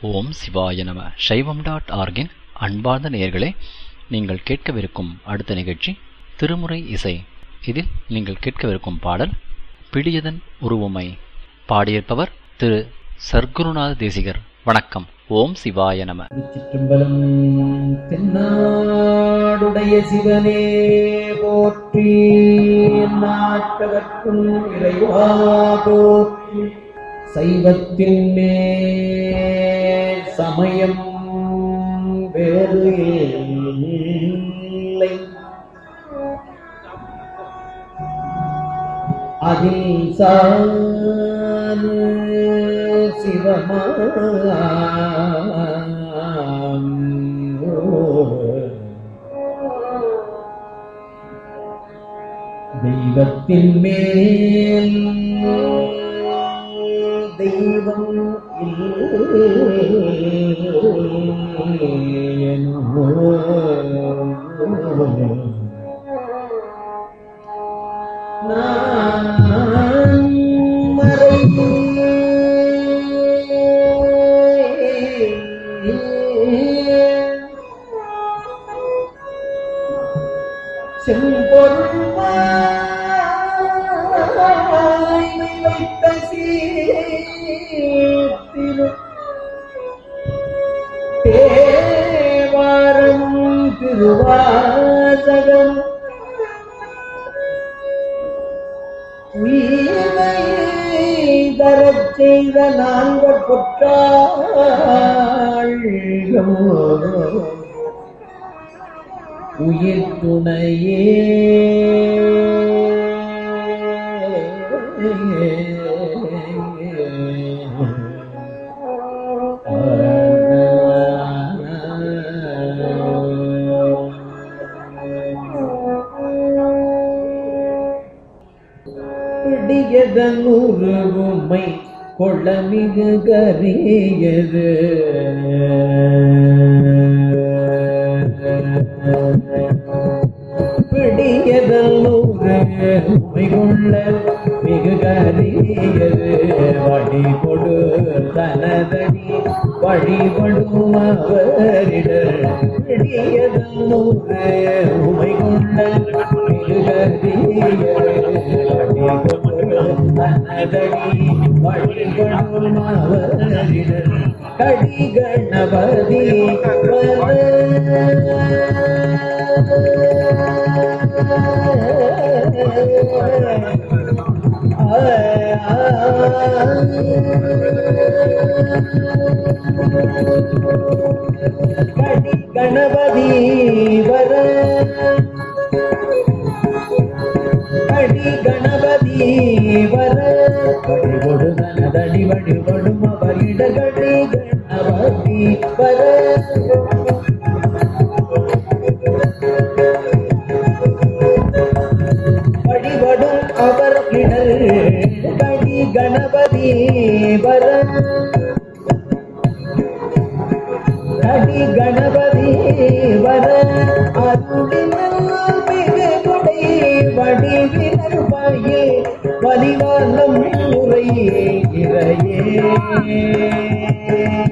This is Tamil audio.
ஓம் சிவாய நம சைவம் டாட் ஆர்கின் அன்பார்ந்த நேயர்களே நீங்கள் கேட்கவிருக்கும் அடுத்த நிகழ்ச்சி திருமுறை இசை இதில் நீங்கள் கேட்கவிருக்கும் பாடல் பிடியதன் உருவமை பாடியிருப்பவர் திரு சர்க்குருநாத தேசிகர் வணக்கம் ஓம் சிவாய நம திருச்சிற்றம்பலம் தென்னாடுடைய சிவனே போற்றி நாட்டவர்க்கும் இறைவா போற்றி சைவத்தின் மேல் சமயம் வேறு இல்லை அதில் சாது சிவமாம் தெய்வத்தின் மேல் தெய்வம் இல்லையெனோ. நான் மறைந்து செம்பொருள் வாய்மை வைத்த சீர்த்திரு தேவாரம் திருவாசகம் உயிரை தரச் செய்த நான்கு பொற்றாள்களோ உயிர் துணையே பிடியதன் உருவுமை கொள்ளமிகு கரியது பிடியதன் உருவுமை கொள்ள மிகு கரியது வழி கொடு தனதடி வழிபடும் அவரிடர் பிடியதன் உருவுமை கொள்ள மிகு கரியது வழி கொடு தனதடி வழிபடும் அவரிடர் கடி கணபதி கடி கணபதி வர கடி கணபதி வர வழிபடு தனதடி வழிபடும் அவரிட கடி கணபதி வர வழிபடும் அவர் இடர் கடி கணபதி வர கடி கணபதி வர அருளினால் மிகு கொடை வடிவினர் பாயே வலிவானம் முறையே இறையே